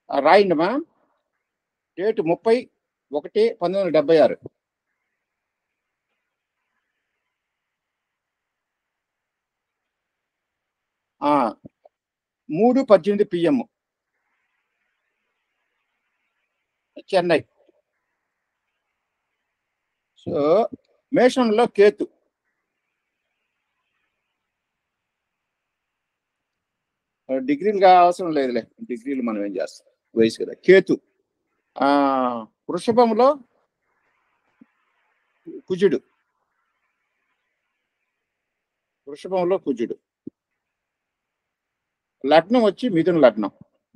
ఆ, రాయండమ్మా డేట్ ముప్పై ఒకటి పంతొమ్మిది వందల డెబ్బై ఆరు ఆ, మూడు పద్దెనిమిది పిఎం చెన్నై సో మేషంలో కేతు ఆ, డిగ్రీలుగా అవసరం లేదులే డిగ్రీలు మనం ఏం చేస్తాం వయసు కదా కేతు ఆ వృషభంలో కుజుడు వృషభంలో కుజుడు లగ్నం వచ్చి మిథున లగ్నం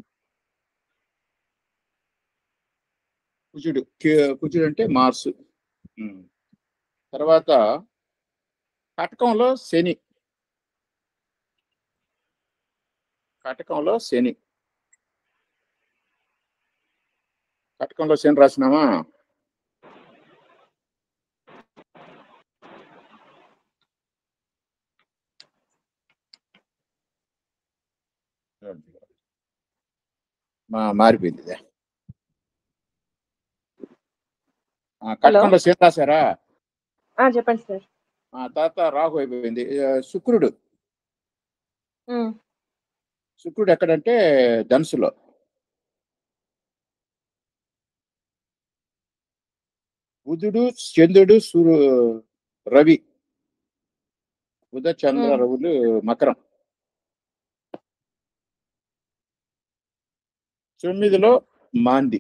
కుజుడు కే- కుజుడు అంటే మార్సు ఉమ్. తర్వాత కటకంలో శని కటకంలో శని కటకంలో శని రాసినామా మా మారిపోయింది ఇదే. ఆ, కటకంలో శని రాశారా ఆ, చెప్పండి సార్ ఆ తర్వాత రాహు అయిపోయింది ఆ, శుక్రుడు ఉమ్, శుక్రుడు ఎక్కడంటే ధనుసులో బుధుడు చంద్రుడు సూర్యు రవి బుధ చంద్ర మ్మ్. రవులు మకరం తొమ్మిదిలో మాంది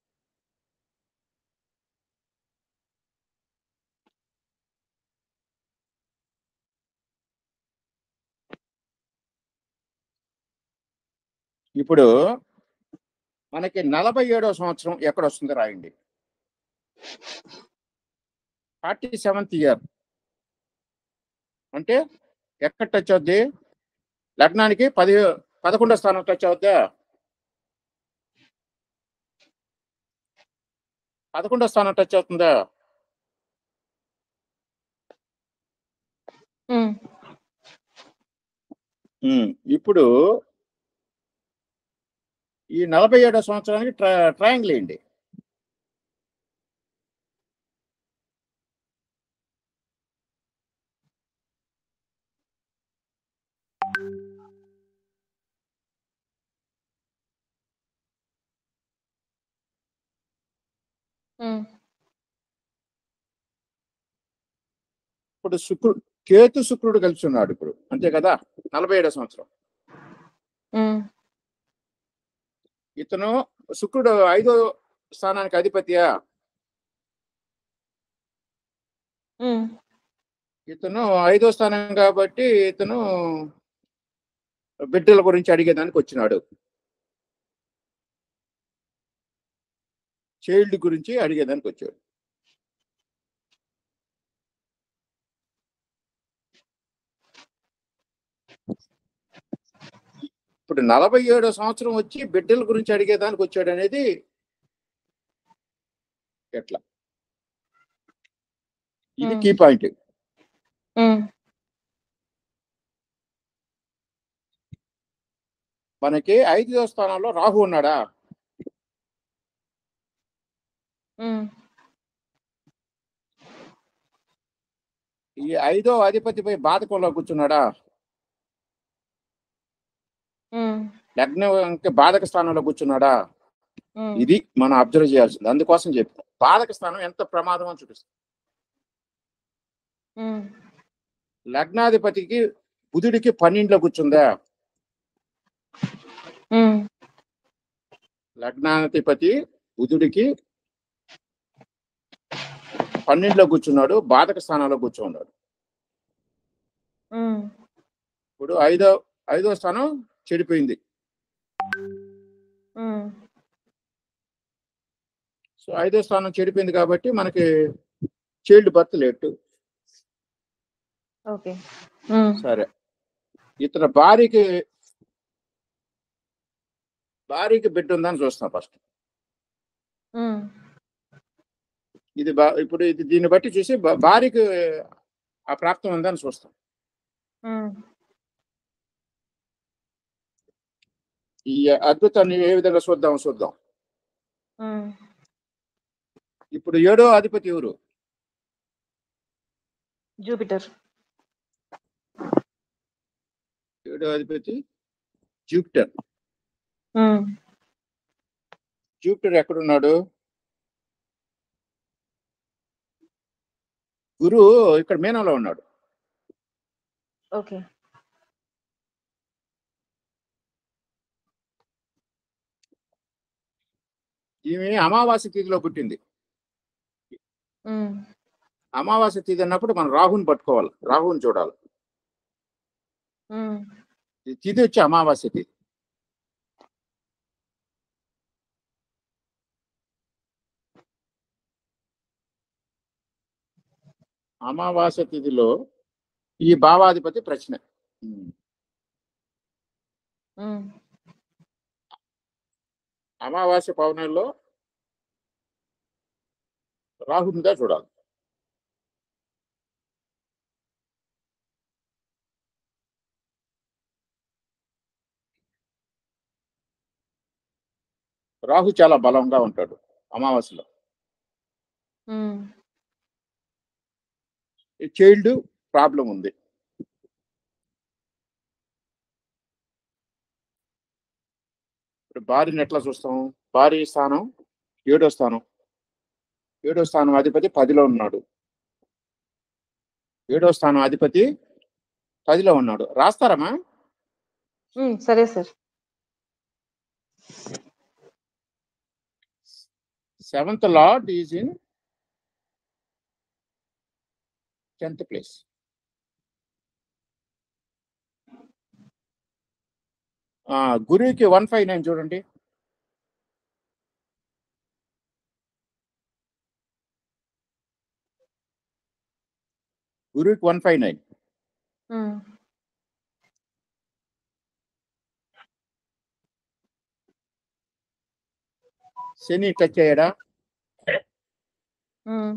ఇప్పుడు మనకి నలభై ఏడో సంవత్సరం ఎక్కడ వస్తుందో రాయండి ఫార్టీ సెవెంత్ ఇయర్ అంటే ఎక్కడ టచ్ అవుద్ది లగ్నానికి పది పదకొండో స్థానం టచ్ అవుద్దా పదకొండో స్థానం టచ్ అవుతుందా ఉమ్, ఉమ్, ఇప్పుడు ఈ నలభై ఏడో సంవత్సరానికి ట్రై ట్రయాంగిల్ వేయండి ఉమ్, ఇప్పుడు శుక్రుడు కేతు శుక్రుడు కలిసి ఉన్నాడు ఇప్పుడు అంతే కదా నలభై ఏడో సంవత్సరం ఉమ్, ఇతను శుక్రుడు ఐదో స్థానానికి అధిపతియా ఉమ్, ఇతను ఐదో స్థానం కాబట్టి ఇతను బిడ్డల గురించి అడిగేదానికి వచ్చినాడు చైల్డ్ గురించి అడిగేదానికి వచ్చాడు ఇప్పుడు నలభై ఏడో సంవత్సరం వచ్చి బిడ్డల గురించి అడిగేదానికి వచ్చాడు అనేది ఎట్లా ఇది Hmm. కీ పాయింట్ ఉమ్, మనకి ఐదో స్థానంలో రాహు ఉన్నాడా ఉమ్, ఈ ఐదో అధిపతిపై బాధకంలో కూర్చున్నాడా ఉమ్, లగ్నం బాధక స్థానంలో కూర్చున్నాడా ఉమ్, ఇది మనం అబ్జర్వ్ చేయాల్సింది అందుకోసం చెప్తాం బాధక స్థానం ఎంత ప్రమాదం అని చూపిస్తుంది ఉమ్, లగ్నాధిపతికి బుధుడికి పన్నెండులో కూర్చుందా ఉమ్, లగ్నాధిపతి బుధుడికి పన్నెండులో కూర్చున్నాడు బాధక స్థానంలో కూర్చున్నాడు ఉమ్, ఇప్పుడు ఐదో ఐదో స్థానం చెడిపోయింది ఉమ్, సో ఐదో స్థానం చెడిపోయింది కాబట్టి మనకి child birth late okay um, సరే ఇతర భార్యకి భార్యకి బిడ్డ ఉందని చూస్తాం ఫస్ట్ ఉమ్, ఇది బా ఇప్పుడు ఇది దీన్ని బట్టి చూసి భా- భార్యకి ఆ ప్రాప్తం ఉందని చూస్తాం ఉమ్, ఈ అద్భుతాన్ని ఏ విధంగా చూద్దాం చూద్దాం ఉమ్. ఇప్పుడు ఏడో అధిపతి ఎవరు జూపిటర్ ఏడో అధిపతి జూపిటర్ ఉమ్. జూపిటర్ ఎక్కడున్నాడు గురువు ఇక్కడ మీనంలో ఉన్నాడు ఓకే ఈమె అమావాస్య తిథిలో పుట్టింది ఉమ్. అమావాస్య తిథి అన్నప్పుడు మనం రాహుని పట్టుకోవాలి రాహుని చూడాలి ఉమ్. ఈ తిథి వచ్చి అమావాస్య తిథి అమావాస్య తిథిలో ఈ భావాధిపతి ప్రశ్న ఉమ్. ఉమ్. అమావాస్య పౌర్ణమిలో రాహునిగా చూడాలి రాహు చాలా బలంగా ఉంటాడు అమావాస్యలో ఉమ్. చైల్డ్ ప్రాబ్లం ఉంది ఇప్పుడు భార్యని ఎట్లా చూస్తాం భార్య స్థానం ఏడో స్థానం ఏడో స్థానం అధిపతి పదిలో ఉన్నాడు ఏడో స్థానం అధిపతి పదిలో ఉన్నాడు రాస్తారమ్మా ఉమ్. సరే sir seventh lord is in tenth place గురువుకి వన్ ఫైవ్ నైన్ చూడండి గురువుకి one five nine um. Shani touch అయ్యాడా ఉమ్.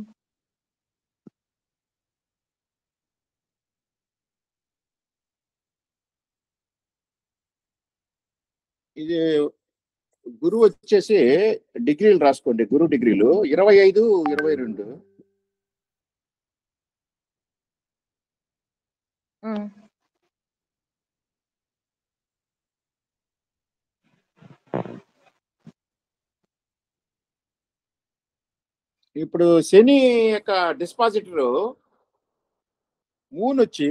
ఇది గురువు వచ్చేసి డిగ్రీలు రాసుకోండి గురువు డిగ్రీలు ఇరవై ఐదు ఇరవై రెండు ఉమ్. ఇప్పుడు శని యొక్క డిస్పాజిటర్ మూన్ వచ్చి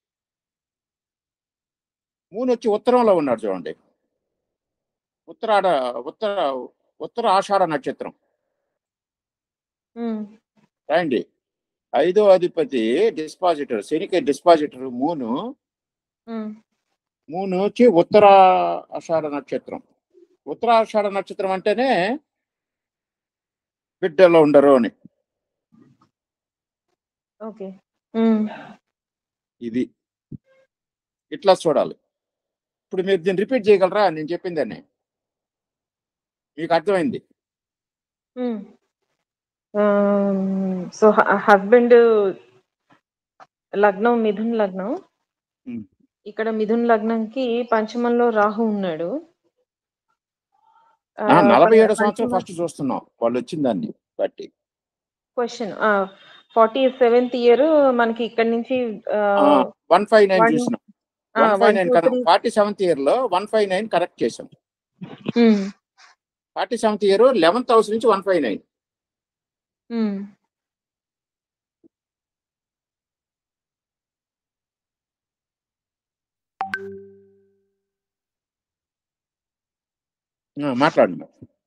మూన్ వచ్చి ఉత్తరంలో ఉన్నాడు చూడండి ఉత్తరాడ ఉత్తర ఉత్తర ఆషాఢ నక్షత్రం ఉమ్. రాయండి ఐదో అధిపతి డిస్పాజిటర్ శనికి డిస్పాజిటర్ మూను ఉమ్. మూను వచ్చి ఉత్తర ఆషాఢ నక్షత్రం ఉత్తర ఆషాఢ నక్షత్రం అంటేనే బిడ్డలో ఉండరు అని ఓకే ఉమ్. ఇది ఇట్లా చూడాలి ఇప్పుడు మీరు దీన్ని రిపీట్ చేయగలరా నేను చెప్పిందని మీకు అర్థమైంది ఉమ్. సో హస్బెండ్ లగ్నం మిథున్ లగ్నం ఉమ్. ఇక్కడ మిథున్ లగ్నంకి పంచమంలో రాహు ఉన్నాడు ఆ, నలభై ఏడో సంవత్సరం ఫస్ట్ చూస్తున్నాం వాళ్ళు వచ్చిన దాన్ని బట్టి క్వశ్చన్ ఫార్టీ సెవెంత్ ఇయర్ మనకి ఇక్కడ నుంచి వన్ ఫైవ్ నైన్ One- చూసినాం one five nine forty seventh year లో వన్ ఫైవ్ నైన్ కరెక్ట్ చేసాం forty seventh year eleventh house నుంచి వన్ ఫైవ్ నైన్ మాట్లాడండి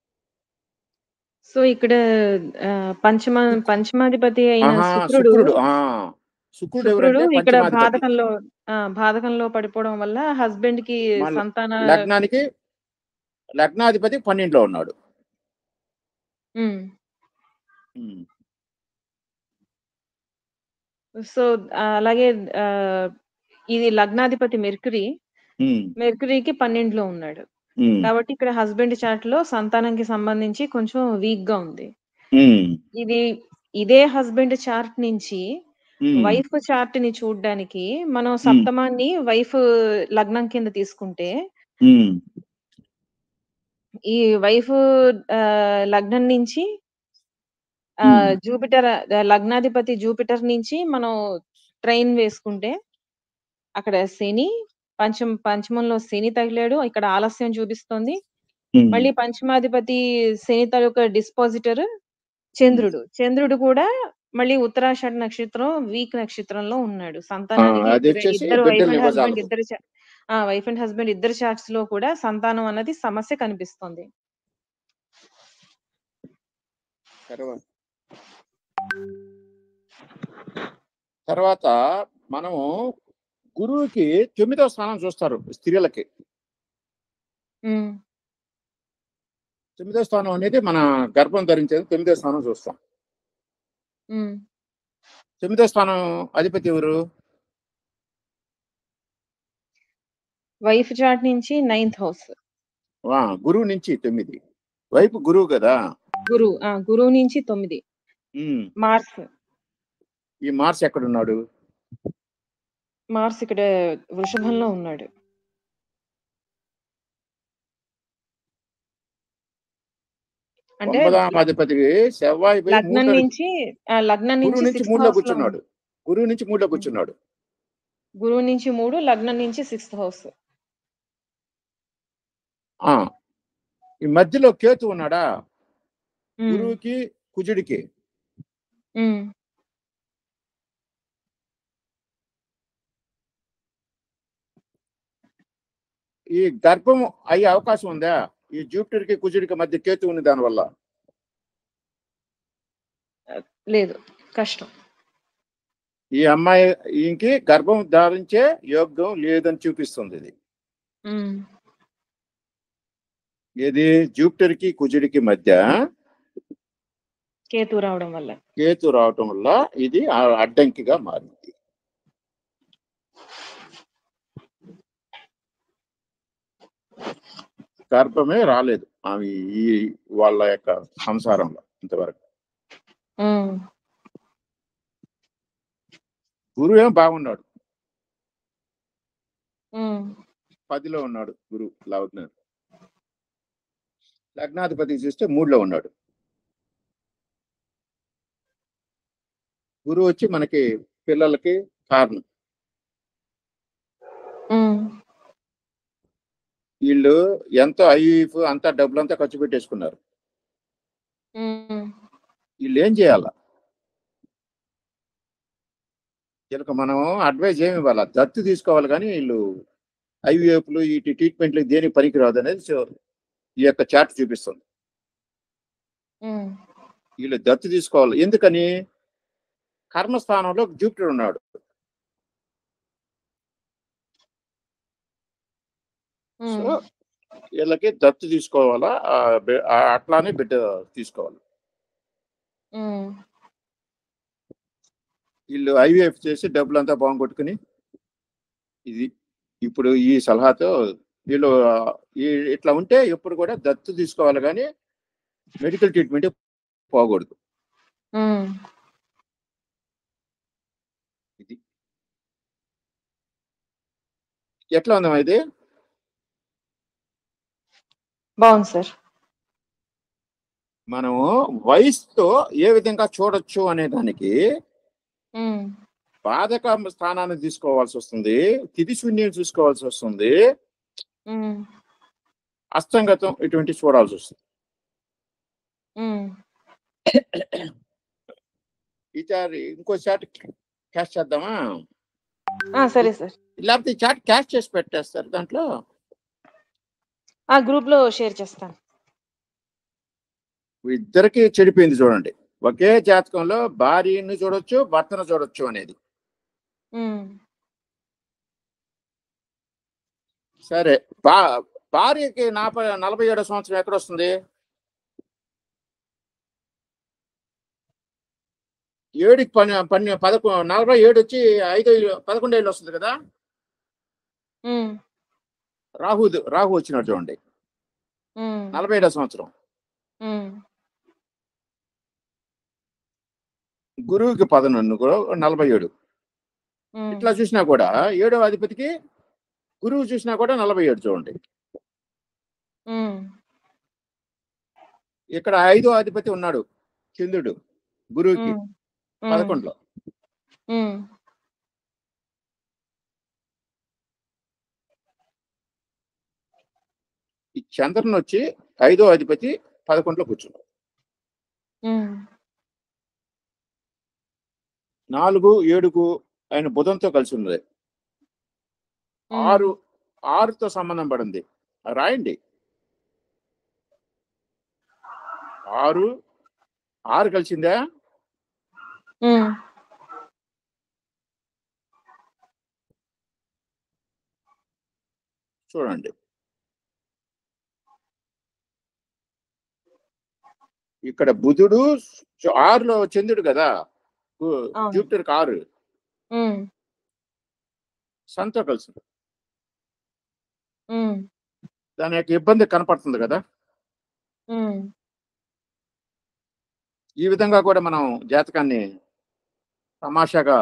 సో ఇక్కడ ఆ, పంచమ పంచమాధిపతి అయిన ఆహా, శుక్రుడు శుక్రుడు ఆ, శుక్రుడు శుక్రుడు ఎవరంటే ఇక్కడ పంచమాధిపతి. బాధకంలో ఆ, బాధకంలో పడిపోవడం వల్ల హస్బెండ్ కి మళ్ళీ సంతాన లగ్నానికి లగ్నాధిపతి పన్నెండులో ఉన్నాడు ఉమ్. ఉమ్. సో ఆ, అలాగే ఆ, ఇది లగ్నాధిపతి మెర్కురీ ఉమ్. మెర్కురీకి పన్నెండులో ఉన్నాడు ఉమ్. కాబట్టి ఇక్కడ హస్బెండ్ చార్ట్ లో సంతానానికి సంబంధించి కొంచెం వీక్ గా ఉంది ఉమ్. ఇది ఇదే హస్బెండ్ చార్ట్ నుంచి ఉమ్. వైఫ్ చార్ట్ ని చూడడానికి మనం సప్తమాన్ని వైఫ్ లగ్నం కింద తీసుకుంటే ఉమ్. ఈ వైఫ్ ఆహ్, లగ్నం నుంచి హ్మ్. ఆహ్, జూపిటర్ ఆహ్, లగ్నాధిపతి జూపిటర్ నుంచి మనం ట్రైన్ వేసుకుంటే అక్కడ శని పంచం పంచమంలో శని తగిలాడు. ఇక్కడ ఆలస్యం చూపిస్తోంది. హ్మ్. మళ్ళీ పంచమాధిపతి శని తాలూకా డిస్పాజిటర్ హ్మ్. చంద్రుడు. చంద్రుడు కూడా మళ్ళీ ఉత్తరాషాఢ నక్షత్రం వీక్ నక్షత్రంలో ఉన్నాడు. ఆ! సంతానానికి ఇద్దరు అదొచ్చేసి ఇద్దరు వైఫ్ బిడ్డల్ని అండ్ హస్బెండ్ ఇవ్వజాలదు. ఇద్దరు చ ఆ! వైఫ్ అండ్ హస్బెండ్ ఇద్దరి చార్ట్స్‌లో కూడా సంతానం అన్నది సమస్య కనిపిస్తుంది. తర్వా తర్వాత మనము గురువుకి 9వ స్థానం చూస్తారు స్త్రీలకి. హ్మ్. 9వ స్థానం అనేది మన గర్భం ధరించేది 9వ స్థానం చూస్తాం. హ్మ్. 9వ స్థానం అధిపతి ఎవరు? వైఫ్ చార్ట్ నుంచి నైన్త్ హౌస్. ఆ! గురువు నుంచి 9. వైపు గురువు గదా! గురువు. ఆ! గురువు నుంచి 9. హ్మ్. మార్స్. ఈ మార్స్ ఎక్కడున్నాడు? మార్స్ ఇక్కడ వృషభంలో ఉన్నాడు. అంటే 9వ అధిపతికి సెవ్వాయి పోయి లగ్నం మూడో నుంచి ఆహ్, లగ్నం గురువు నుంచి నుంచి సిక్స్త్ 3లో హౌస్‌లో ఉంది. కూర్చున్నాడు. గురువు నుంచి 3లో హ్మ్. కూర్చున్నాడు. గురువు నుంచి 3 లగ్నం నుంచి సిక్స్త్ హౌస్. ఆ! ఈ మధ్యలో కేతు ఉన్నాడా? హ్మ్. గురువుకి, కుజుడికి. హ్మ్. ఈ గర్భం అయ్యే అవకాశం ఉందా? ఈ జూపిటర్‌కి, కుజుడికి మధ్య కేతు ఉంది దానివల్ల. ఆహ్, లేదు. కష్టం. ఈ అమ్మాయి ఈయనకి గర్భం ధారించే యోగ్యం లేదని చూపిస్తుంది ఇది. హ్మ్. ఏది జూపిటర్‌కి, కుజుడికి మధ్య కేతు రావడం వల్ల. కేతు రావటం వల్ల ఇది ఆ అడ్డంకిగా మారింది. గర్భమే రాలేదు. ఆమె ఈ వాళ్ళ యొక్క సంసారంలో ఇంతవరకు. హ్మ్. గురువేమో బాగున్నాడు. హ్మ్. 10లో ఉన్నాడు గురువు లగ్నం. లగ్నాధిపతి చూస్తే 3లో ఉన్నాడు. గురువు వచ్చి మనకి పిల్లలకి కారణం. హ్మ్. వీళ్ళు ఎంతో ఐవీఎఫ్ అంతా డబ్బులంతా ఖర్చు పెట్టేసుకున్నారు. హ్మ్. వీళ్ళేం చేయాల? వీళ్ళకి మనం అడ్వైజ్ ఏమి ఇవ్వాల? దత్తు తీసుకోవాలి కానీ వీళ్ళు ఐవీఎఫ్‌లు ఈటి ట్రీట్మెంట్‌లు దేనికి పనికిరాదు అనేది సో ఈ యొక్క చార్ట్ చూపిస్తుంది. హ్మ్. వీళ్ళు దత్తు తీసుకోవాలి. ఎందుకని? కర్మస్థానంలో జూపిటర్ ఉన్నాడు. సో, హ్మ్. వీళ్ళకి దత్తు తీసుకోవాలా? ఆహ్, బె ఆహ్, అట్లానే బిడ్డ తీసుకోవాలి. హ్మ్. వీళ్ళు ఐవీఎఫ్ చేసి డబ్బులంతా పోగొట్టుకొని ఇది ఇప్పుడు ఈ సలహాతో వీళ్ళు ఈ ఇట్లా ఉంటే ఎప్పుడు కూడా దత్తు తీసుకోవాలి కానీ మెడికల్ ట్రీట్మెంట్ పోకూడదు. హ్మ్. ఇది. ఎట్లా ఉందమ్మా ఇది? బావుంది సార్. మనము వయసుతో ఏ విధంగా చూడొచ్చు అనే దానికి హ్మ్. బాధక స్థానాన్ని తీసుకోవాల్సి వస్తుంది. తిథి శూన్యం చూసుకోవాల్సి వస్తుంది. హ్మ్. అస్తంగతం ఇటువంటివి చూడాల్సి వస్తుంది. హ్మ్. ఈ చాట్ ఇంకో చాట్ క్యాష్ చేద్దామా? ఆ! సరే సార్. లేకపోతే ఈ చాట్ క్యాష్ చేసి పెట్టేస్తారు దాంట్లో. ఆ! గ్రూప్‌లో షేర్ చేస్తాను. ఇద్దరికి చెడిపోయింది చూడండి. ఒకే జాతకంలో భార్యని చూడొచ్చు, భర్తను చూడొచ్చు అనేది. హ్మ్. సరే. భా భార్యకి నాప 47 సంవత్సరం ఎక్కడొస్తుంది? ఏడుకి పని పని పదకొ 47 వచ్చి 5 11 ఏళ్ళు వస్తుంది కదా! హ్మ్. రాహుదు రాహు వచ్చినాడు చూడండి. హ్మ్. 47 సంవత్సరం. హ్మ్. గురువుకి 11 కూడా 47. హ్మ్. ఇట్లా చూసినా కూడా ఏడవ అధిపతికి గురువు చూసినా కూడా 47 చూడండి. హ్మ్. ఇక్కడ ఐదో అధిపతి ఉన్నాడు చంద్రుడు గురువుకి ఉమ్, ఉమ్, పదకొండులో ఉమ్, ఈ చంద్రుని వచ్చి ఐదో అధిపతి పదకొండులో కూర్చున్నాడు ఉమ్, నాలుగు ఏడుకు ఆయన బుధంతో కలిసి ఉన్నది ఉమ్. ఆరు ఆరుతో సంబంధం పడింది రాయండి ఆరు ఆరు కలిసిందా ఉమ్, చూడండి ఇక్కడ బుధుడు చ- ఆరులో చంద్రుడు కదా గు- అవును. జూపిటర్కి ఆరు ఉమ్, సన్తో కలిసి ఉమ్, దాని యొక్క ఇబ్బంది కనపడుతుంది కదా ఉమ్, ఈ విధంగా కూడా మనం జాతకాన్ని తమాషాగా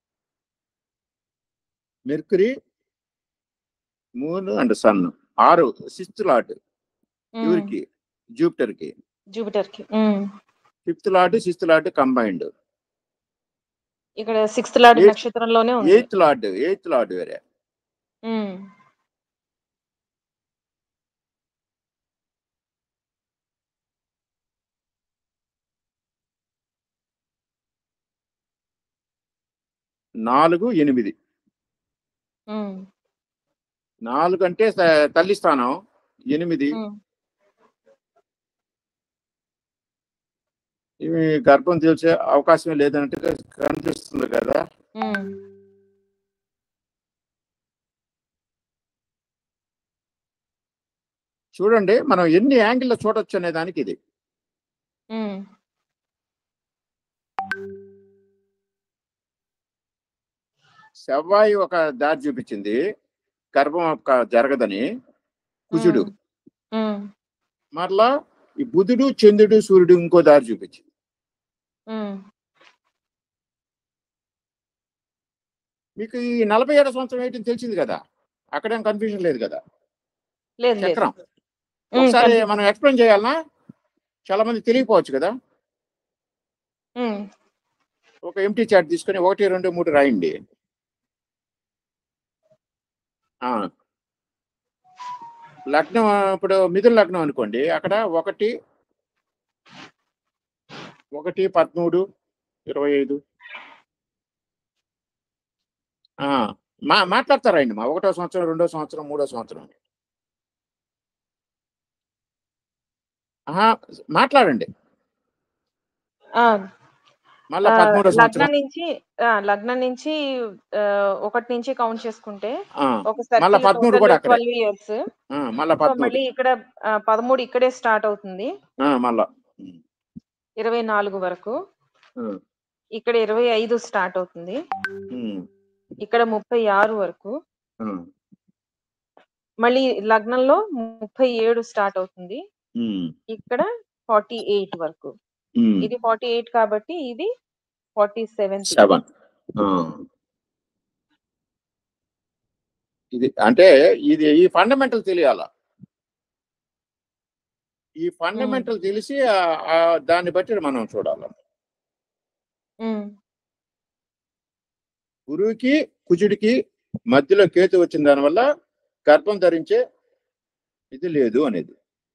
మెర్కురీ మూన్ అండ్ సన్ ఆరు సిక్స్త్ లాట్ ఉమ్. ఎవరికి జూపిటర్ కి జూపిటర్ కి um. Fifth lot sixth lot combined ఇక్కడ సిక్స్త్ లార్డ్ Eighth- నక్షత్రంలోనే ఉంది ఎయిత్ లాట్ ఎయిత్ లాట్ వేరే ఉమ్, నాలుగు ఎనిమిది ఉమ్, నాలుగు అంటే త- తల్లి స్థానం ఎనిమిది ఉమ్, ఇవి గర్భం తెలిసే అవకాశం లేదన్నట్టుగా కనిపిస్తుంది కదా ఉమ్. చూడండి మనం ఎన్ని యాంగిల్లో చూడొచ్చు అనే దానికి ఇది ఉమ్, సెవ్వాయి ఒక దారి చూపించింది గర్భం ఒక జరగదని కుజుడు ఉమ్, మరలా ఈ బుధుడు చంద్రుడు సూర్యుడు ఇంకో దారి చూపించింది ఉమ్. మీకు ఈ నలభై ఏడు సంవత్సరం ఏంటి తెలిసింది కదా అక్కడేం కన్ఫ్యూజన్ లేదు కదా లేదు లేదు చక్రం ఉమ్, ఒకసారి కనిపి- మనం ఎక్స్ప్లెయిన్ చేయాలనా చాలా మంది తెలియకపోవచ్చు కదా ఉమ్, ఒక ఎంటీ చార్ట్ తీసుకొని ఒకటి రెండు మూడు రాయండి ఆ. లగ్నం ఇప్పుడు మిథున లగ్నం అనుకోండి అక్కడ ఒకటి ఒకటి పదమూడు ఇరవై ఐదు ఆ, మా మాట్లాడతారండి మా ఒకటో సంవత్సరం రెండో సంవత్సరం మూడో సంవత్సరం ఆహా, మాట్లాడండి ఆ, మళ్ళా ఆ, పదమూడో లగ్నం సంవత్సరం నుంచి ఆ, లగ్నం నుంచి ఆ, ఒకటి నుంచి కౌంట్ చేసుకుంటే ఆ, ఒక మళ్ళా పదమూడు కూడా అక్కడే. ట్వెల్వ్ ఇయర్స్ ఆ, మళ్ళా సో పదమూడు మళ్ళీ ఇక్కడ ఆ, పదమూడు ఇక్కడే స్టార్ట్ అవుతుంది ఆ, మళ్ళా ఇరవై నాలుగు వరకు ఆ, ఇక్కడ ఇరవై ఐదు స్టార్ట్ అవుతుంది ఉమ్, ఇక్కడ ముప్పై ఆరు వరకు ఆ, మళ్ళీ లగ్నంలో ముప్పై ఏడు స్టార్ట్ అవుతుంది ఉమ్, ఇక్కడ ఫార్టీ ఎయిట్ వరకు ఉమ్. ఇది ఫార్టీ ఎయిట్ కాబట్టి ఇది ఫార్టీ సెవెన్ సెవెన్ ఆ. ఇది అంటే ఇది ఈ ఫండమెంటల్ తెలియాల ఈ ఫండమెంటల్ తెలిసి ఆ- ఆ దాన్ని బట్టి మనం చూడాలి గురువుకి కుజుడికి మధ్యలో కేతు వచ్చిన దానివల్ల గర్భం ధరించే ఇది లేదు అనేది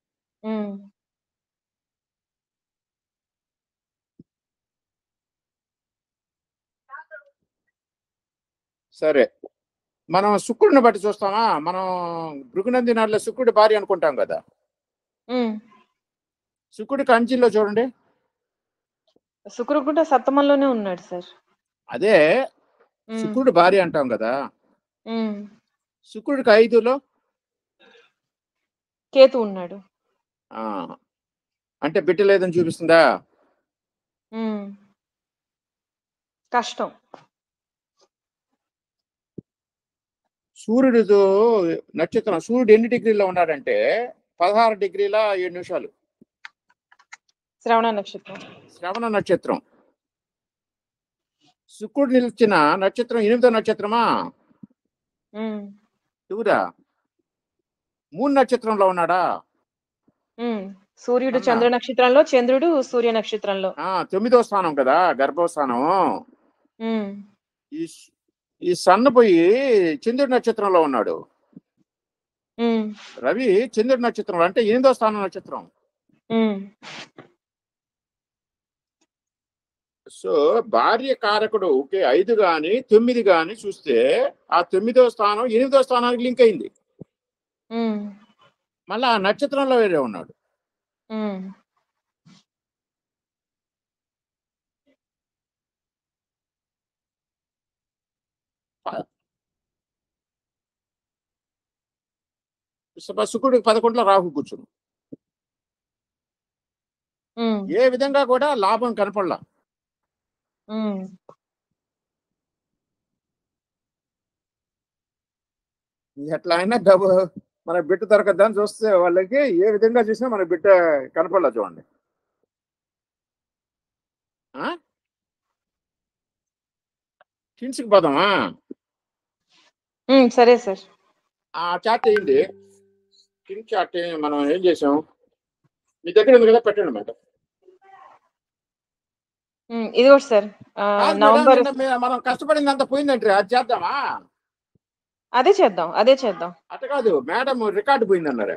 సరే మనం శుక్రుడిని బట్టి చూస్తామా మనం భృగునంది నాడులో శుక్రుడి భార్య అనుకుంటాం కదా శుక్రుడి కంచిలో చూడండి శుక్రుడు కూడా సప్తమంలోనే ఉన్నాడు సార్ అదే శుక్రుడి భార్య అంటాం కదా శుక్రుడికి ఐదులో కేతు ఉన్నాడు ఆ, అంటే బిడ్డ లేదని చూపిస్తుందా ఉమ్. కష్టం సూర్యుడితో నక్షత్రం సూర్యుడు ఎన్ని డిగ్రీలో ఉన్నాడంటే పదహారు డిగ్రీల ఏడు నిమిషాలు శ్రవణ నక్షత్రం శ్రవణ నక్షత్రం శుక్రుడు నిలిచిన నక్షత్రం ఎనిమిదో నక్షత్రమా ఉమ్. ఎవరా మూడు నక్షత్రంలో ఉన్నాడా ఉమ్. సూర్యుడు అన్నా. చంద్ర నక్షత్రంలో చంద్రుడు సూర్య నక్షత్రంలో ఆ తొమ్మిదో స్థానం కదా గర్భస్థానం ఉమ్, ఈ ఈ సన్న పోయి చంద్రుడి నక్షత్రంలో ఉన్నాడు ఉమ్, రవి చంద్రుడి నక్షత్రంలో అంటే ఎనిమిదో స్థానం నక్షత్రం ఉమ్, సో భార్య కారకుడు ఒకే ఐదు గాని తొమ్మిది గాని చూస్తే ఆ తొమ్మిదో స్థానం ఎనిమిదో స్థానానికి లింక్ అయింది ఉమ్, మళ్ళీ ఆ నక్షత్రంలో వేరే ఉన్నాడు ఉమ్. శుభ- శుక్రుడికి పదకొండులో రాహు కూర్చుని ఉమ్, ఏ విధంగా కూడా లాభం కనపడలా ఉమ్, ఎట్లా అయినా డబ్బు మన బిడ్డ దొరకద్దని చూస్తే వాళ్ళకి ఏ విధంగా చూసినా మన బిడ్డ కనపడలా చూడండి కిన్స్కి పోదామా ఉమ్, సరే సార్ ఆ చాట్ ఏంటి కిన్ చాట్ మనం ఏం చేసాం మీ దగ్గర ఉంది కదా పెట్టండి మేడం ఉమ్, ఇది కూడా సార్ ఆ, కాదు మేడం, నవంబర్ నిన్న మే- మనం కష్టపడింది అంత పోయిందంటే అది చేద్దామా అదే చేద్దాం అదే చేద్దాం అట్ట కాదు మేడం రికార్డు పోయిందన్నారే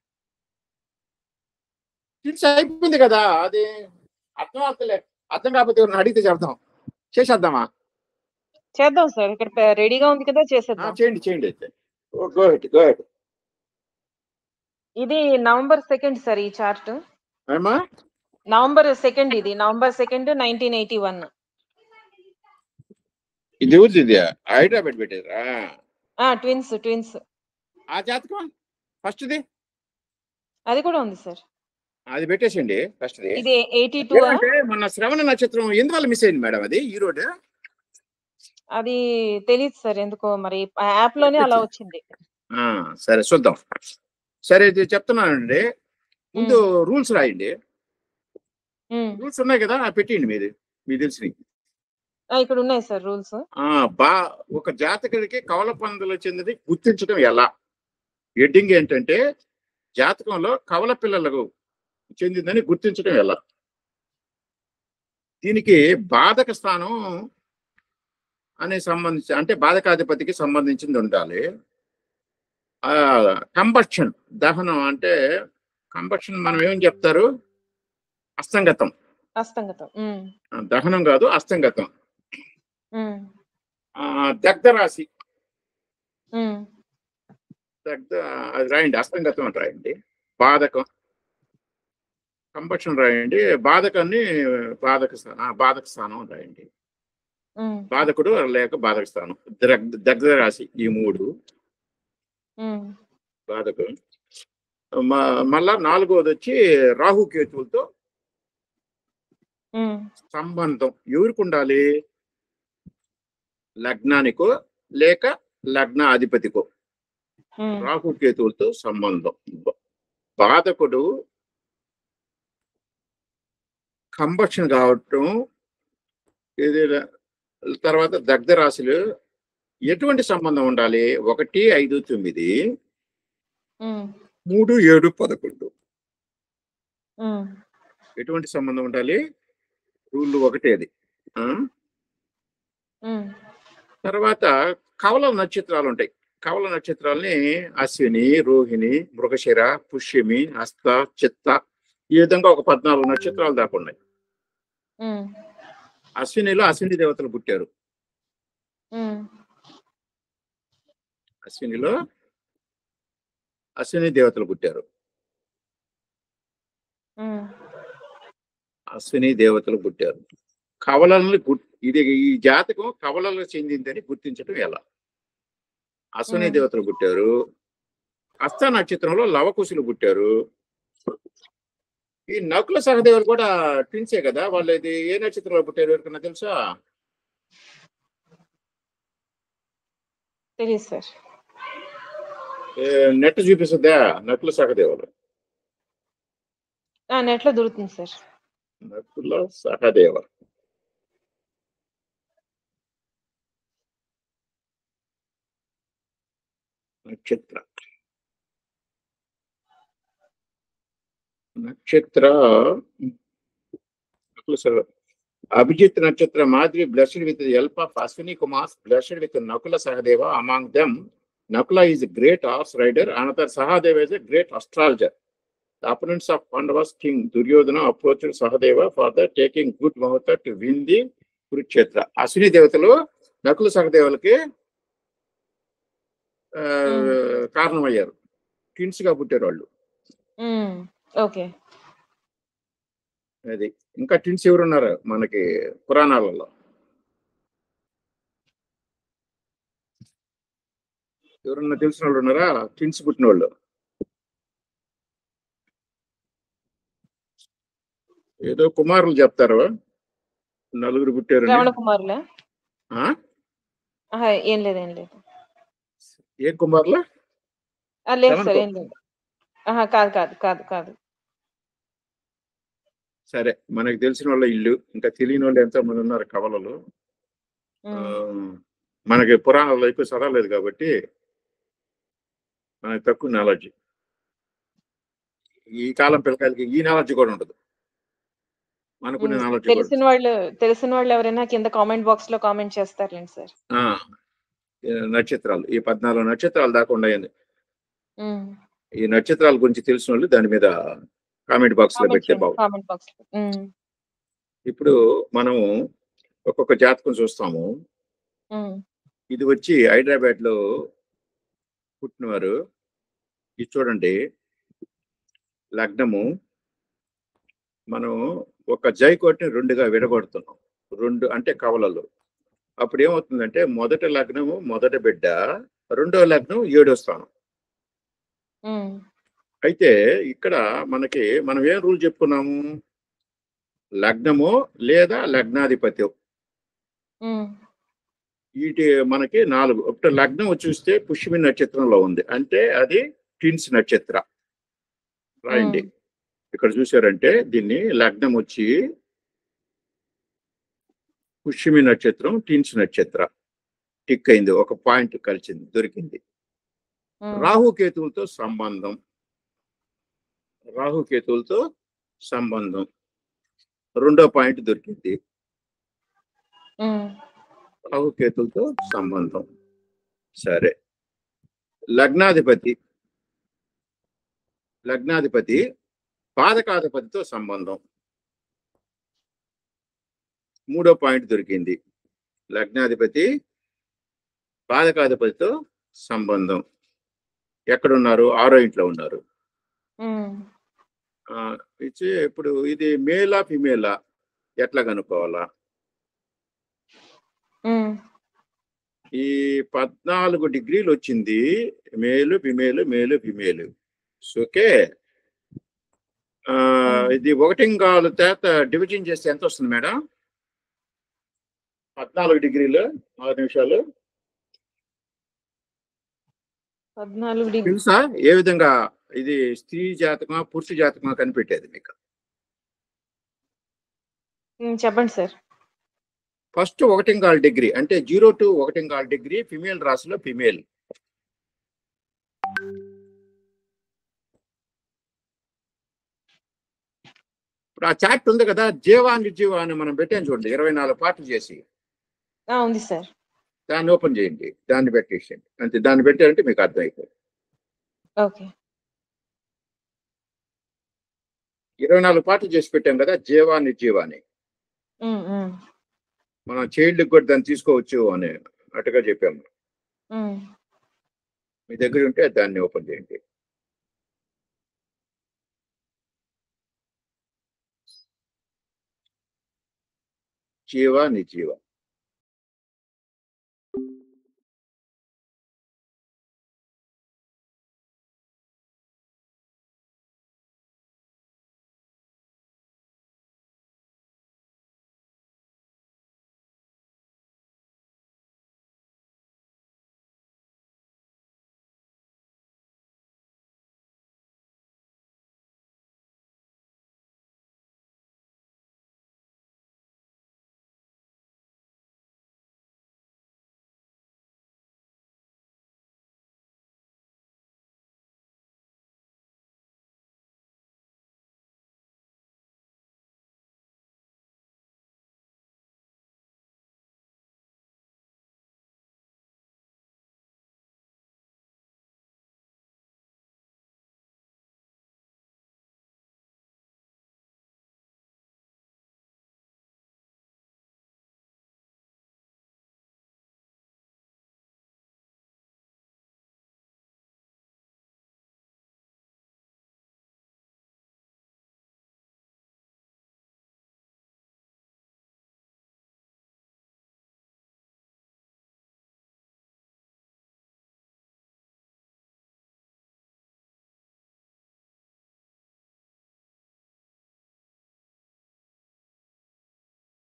కిడ్స్ అయిపోయింది కదా అది అర్థం అవుతలే అర్థం కాకపోతే ఎవరిని అడిగితే చెప్తాం చేసేద్దామా చేద్దాం సార్ ఇక్కడ ప- రెడీగా ఉంది కదా ఆ, చేసేద్దాం చేయండి చేయండి అయితే గో హెడ్ గో హెడ్ ఇది నవంబర్ సెకండ్ సార్ ఈ చార్ట్ ఏమా నవంబర్ సెకండ్ ఇది November second nineteen eighty one ఇది ఊరిది ఇది హైదరాబాద్ పెట్టారా ట్విన్స్ ట్విన్స్ ఆ జాతకం ఫస్ట్ది అది కూడా ఉంది సార్ అది పెట్టేసండి ఫస్ట్ది ఇది ఎయిటీ టూ ఏమంటే మన శ్రవణ నక్షత్రం ఎందువల్ల మిస్ అయింది మేడం అది ఈ రోడ్ అది తెలియదు సార్ ఎందుకో మరి యాప్ లోనే అలా వచ్చింది సరే చూద్దాం సరే ఇది చెప్తున్నానండి ముందు రూల్స్ రాయండి ఉమ్. రూల్స్ ఉన్నాయి కదా ఆ పెట్టండి మీరు మీకు తెలిసి ఆ, ఇక్కడ ఉన్నాయి సార్ రూల్స్ ఆ బా ఒక జాతకుడికి కవల పందులు చెందినది గుర్తించడం ఎలా హెడ్డింగ్ ఏంటంటే జాతకంలో కవల పిల్లలకు చెందిందని గుర్తించడం ఎలా దీనికి బాధక స్థానం అనే సంబంధించి అంటే బాధకాధిపతికి సంబంధించింది ఉండాలి ఆ కంబక్షన్ దహనం అంటే కంబక్షన్ మనం ఏం చెప్తారు అస్తంగతం అస్తంగతం ఉమ్, ఆ, దహనం కాదు అస్తంగతం ఉమ్, ఆ దగ్ధ రాశి ఉమ్, దగ్ధ అది రాయండి అస్తంగతం అని రాయండి బాధకం కంబక్షన్ రాయండి బాధకాన్ని బాధక స్థానం ఆ, బాధక స్థానం అని రాయండి ఉమ్, బాధకుడు లేక బాధక స్థానం దగ్- దగ్ధ రాశి ఈ మూడు ఉమ్, బాధకం మ- మళ్ళా నాలుగోది వచ్చి రాహుకేతువులతో ఉమ్, సంబంధం ఎవరికి ఉండాలి లగ్నానికో లేక లగ్న అధిపతికో ఉమ్, రాహుకేతువులతో సంబంధం బ- బాధకుడు కంబక్షన్ కావటం ఇది తర్వాత దగ్ధ రాశులు ఎటువంటి సంబంధం ఉండాలి ఒకటి ఐదు తొమ్మిది ఉమ్, మూడు ఏడు పదకొండు ఉమ్, ఎటువంటి సంబంధం ఉండాలి రూల్ ఒకటే అది ఆ? ఉమ్, తర్వాత కవల నక్షత్రాలు ఉంటాయి కవల నక్షత్రాలని అశ్విని రోహిణి మృగశిర పుష్యమి హస్త చిత్త ఈ విధంగా ఒక పద్నాలుగు నక్షత్రాలు దాకా ఉన్నాయి ఉమ్, అశ్వినిలో అశ్విని దేవతలు పుట్టారు ఉమ్, అశ్వినిలో అశ్విని దేవతలు పుట్టారు ఉమ్, అశ్విని దేవతలు పుట్టారు కవలల్ని గుర్- ఇది ఈ జాతకం కవలలకు చెందిందని గుర్తించడం ఎలా అశ్విని మ్మ్. దేవతలు పుట్టారు హస్త నక్షత్రంలో లవకుశులు పుట్టారు ఈ నకుల సహదేవులు కూడా ట్విన్సే కదా వాళ్ళు ఇది ఏ నక్షత్రంలో పుట్టారు ఎవరికన్నా తెలుసా తెలియదు సార్ ఏ, నెట్ చూపిస్తుందా నకుల సహదేవులు నెట్ లో దొరుకుతుంది సార్ నకుల సహదేవ నక్షత్ర నక్షత్ర అభిజిత్ నక్షత్ర మాదిరి blessed with help of Ashwini Kumar blessed with Nakula Sahadeva among them Nakula is great horse rider another Sahadev is a great astrologer The opponents of Pandavas king Duryodhana approached Sahadeva for the taking good Muhurta to win the Kurukshetra Ashwini దేవతలు నకుల సహదేవులకి ఆ, కారణమయ్యారు twins గా పుట్టారు వాళ్ళు ఉమ్, okay అది ఇంకా twins ఎవరున్నారు మనకి పురాణాలలో ఎవరన్నా తెలిసిన వాళ్ళు ఉన్నారా ట్విన్స్ పుట్టిన వాళ్ళు ఏదో కుమారులు చెప్తారు నలుగురు పుట్టారు శ్రవణ కుమారులా ఆ? ఆహా, ఏం లేదు ఏం లేదు ఏ కుమారులా ఆ, లేదు శ్రవణ సార్ కు- ఏం లేదు ఆహా కాదు కాదు కాదు కాదు సరే మనకి తెలిసిన వాళ్ళ ఇల్లు ఇంకా తెలియని వాళ్ళు ఎంతో మంది ఉన్నారు కవలలు ఆ, ఉమ్, మనకి పురాణాల్లో ఎక్కువ చదవలేదు కాబట్టి మనకి తక్కువ నాలెడ్జ్ ఈ కాలం పిల్లకాయలకి ఈ నాలెడ్జ్ కూడా ఉండదు మనకున్న ఉమ్, నాలెడ్జ్ తెలిసిన వాళ్ళు తెలిసిన వాళ్ళు ఎవరైనా కింద కామెంట్ బాక్స్ లో కామెంట్ చేస్తారులేండి సార్ నక్షత్రాలు ఈ పద్నాలుగు నక్షత్రాలు దాకా ఉన్నాయండి ఉమ్, ఈ నక్షత్రాల గురించి తెలిసిన వాళ్ళు దాని మీద కామెంట్ బాక్స్ లో కామెంట్ పెడితే చేయండి బాగుంది కామెంట్ బాక్స్ లో ఉమ్, ఇప్పుడు మనం ఒక్కొక్క జాతకం చూస్తాము ఉమ్, ఇది వచ్చి హైదరాబాద్ లో పుట్టినవారు ఇది చూడండి లగ్నము మనం ఒక జైకోటిని రెండుగా విడగొడుతున్నాం రెండు అంటే కవలలు అప్పుడు ఏమవుతుందంటే మొదటి లగ్నము మొదటి బిడ్డ రెండో లగ్నం ఏడో స్థానం ఉమ్, అయితే ఇక్కడ మనకి మనం ఏం రూల్ చెప్పుకున్నాము లగ్నము లేదా లగ్నాధిపత్యం ఉమ్, వీటి మనకి నాలుగు ఒకటి లగ్నం చూస్తే పుష్యమి నక్షత్రంలో ఉంది అంటే అది ట్విన్స్ నక్షత్ర రాయండి ఉమ్, ఇక్కడ చూసారంటే దీన్ని లగ్నం వచ్చి పుష్యమి నక్షత్రం ట్విన్స్ నక్షత్ర టిక్ అయింది ఒక పాయింట్ కలిసింది దొరికింది ఉమ్, రాహుకేతువులతో సంబంధం రాహుకేతువులతో సంబంధం రెండో పాయింట్ దొరికింది ఉమ్, రాహుకేతులతో సంబంధం సరే లగ్నాధిపతి లగ్నాధిపతి పాదకాధిపతితో సంబంధం మూడో పాయింట్ దొరికింది లగ్నాధిపతి పాదకాధిపతితో సంబంధం ఎక్కడున్నారు ఆరో ఇంట్లో ఉన్నారు ఉమ్, ఆ, ఇచ్చి ఇప్పుడు ఇది మేలా ఫిమేలా ఎట్లా కనుక్కోవాలా ఉమ్, ఈ పద్నాలుగు డిగ్రీలు వచ్చింది మేలు ఫిమేలు మేలు ఫిమేలు ఓకే ఆ, ఇది ఒకటింగాలు చేత డివిజన్ చేస్తే ఎంత వస్తుంది మేడం పద్నాలుగు డిగ్రీలు ఆరు నిమిషాలు పద్నాలుగు డిగ్రీ తెలుసా ఏ విధంగా ఇది స్త్రీ జాతకమా పురుష జాతకమా కనిపెట్టేది మీకు ఉమ్, చెప్పండి సార్ ఫస్ట్ ఒకటింగాల్ డిగ్రీ అంటే జీరో టు ఒకటింగాల్ డిగ్రీ ఫిమేల్ రాశిలో ఫిమేల్ ఇప్పుడు ఆ చార్ట్ ఉంది కదా జీవా నిర్జీవ అని మనం పెట్టాను చూడండి ఇరవై నాలుగు పార్ట్లు చేసి ఆ, ఉంది సార్ దాన్ని ఓపెన్ చేయండి దాన్ని పెట్టేసేయండి అంతే దాన్ని పెట్టారంటే మీకు అర్థమైపోతుంది ఓకే ఇరవై నాలుగు పార్ట్లు చేసి పెట్టాం కదా జీవా నిర్జీవ అని ఉమ్, ఉమ్, మనం చైల్డ్కి కూడా దాన్ని తీసుకోవచ్చు అని అటుగా చెప్పాము ఉమ్, మీ దగ్గర ఉంటే దాన్ని ఓపెన్ చేయండి జీవ నిర్జీవ